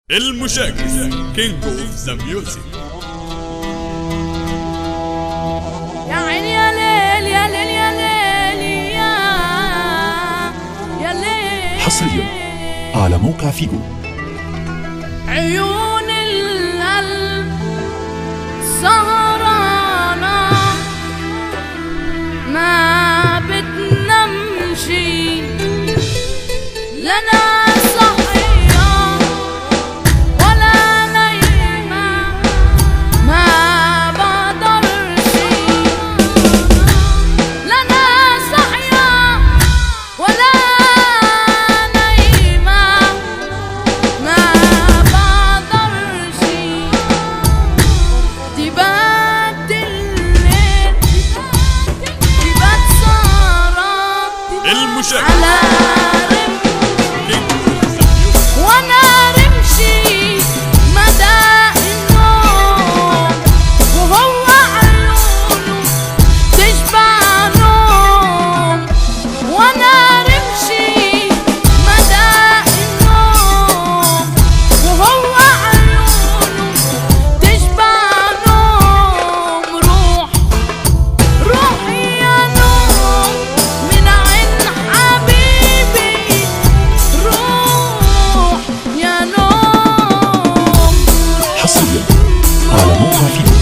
المشاكس كينج اوف ذا ميوزك يا عيني يا ليل يا ليل يا ليل يا يا ليل حصريا على موقع فيجو عيون القلب سهرانة ما بتنامش لنا صحية ولا نايمة ما بقدرش لنا صحية ولا نايمة ما بقدرش تبات الليل تبات سهرة المشاكس على رمش كينج اوف ذا ميوزك وانا رمشي مدى النوم وهو عيونه تشبع نوم وانا رمشي مدى النوم وهو عيونه تشبع نوم روح روحي يا نوم من عين حبيبي روح يا نوم حصريا على موقع فيجو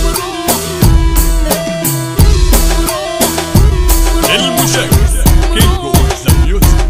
المشاكس كينج اوف ذا ميوزك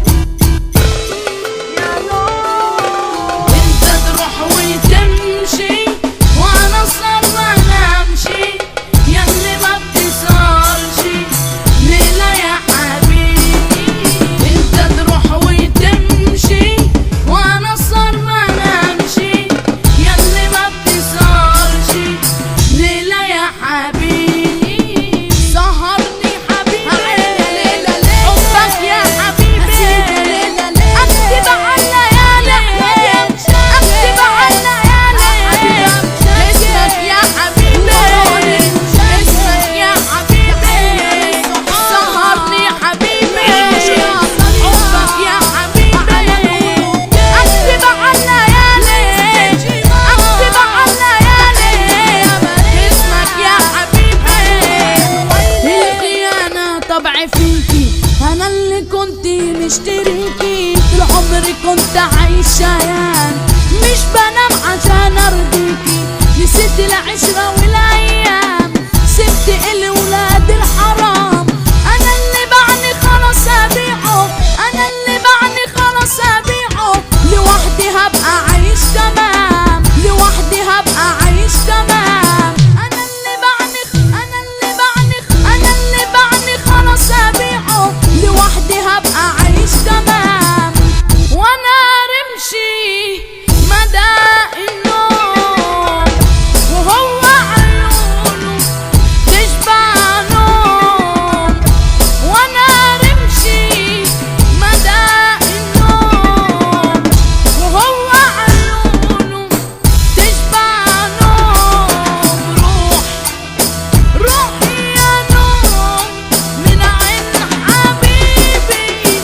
انت تروح وتمشي وانا صار ما نمشي يا اللي ما بتسهرش ليلة يا حبيبي انت تروح وتمشي وانا صار ما نمشي يا اللي ما بتسهرش ليلة يا حبيبي سهرني حبيبي حبك يا حبيبي اكتب على الليالي اكتب على الليالي اسمك يا حبيبي اسمك يا حبيبي سهرني حبيبي حبك يا حبيبي اكتب على الليالي اكتب على الليالي اسمك يا حبيبي الخيانة طبعي فيكي أنا اللي كنت مشتريكي طول عمري كنت عايشة يان مش بنام عشان أرضيكي نسيت العشرة والأيام سبت الولاد الحرام أنا اللي بعني خلاص أبيعه أنا اللي بعني خلاص أبيعه لوحدي هبقى عايش تمام لوحدي هبقى عايش تمام أنا اللي بعني أنا اللي بعني أنا اللي بعني خلاص أبيعه لوحدي هبقى عايش تمام وأنا رمشي مدى النوم وهو عيونه تشبع نوم وانا رمشي مدى النوم وهو عيونه تشبع نوم روح روحي يا نوم من عين حبيبي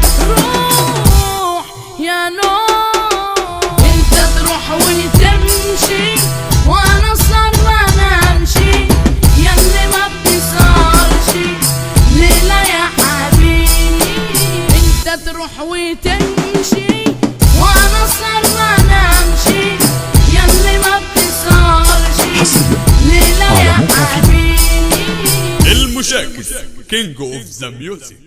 روح يا نوم انت تروح وتمشي وانا صار ما نمشي يا اللي ما بتسهرش ليلة يا حبيبي انت تروح وتمشي وانا صار ما نمشي يا اللي ما بتسهرش حصريا ليلة على يا موقع فيجو. حبيبي المشاكس كينج اوف ذا ميوزك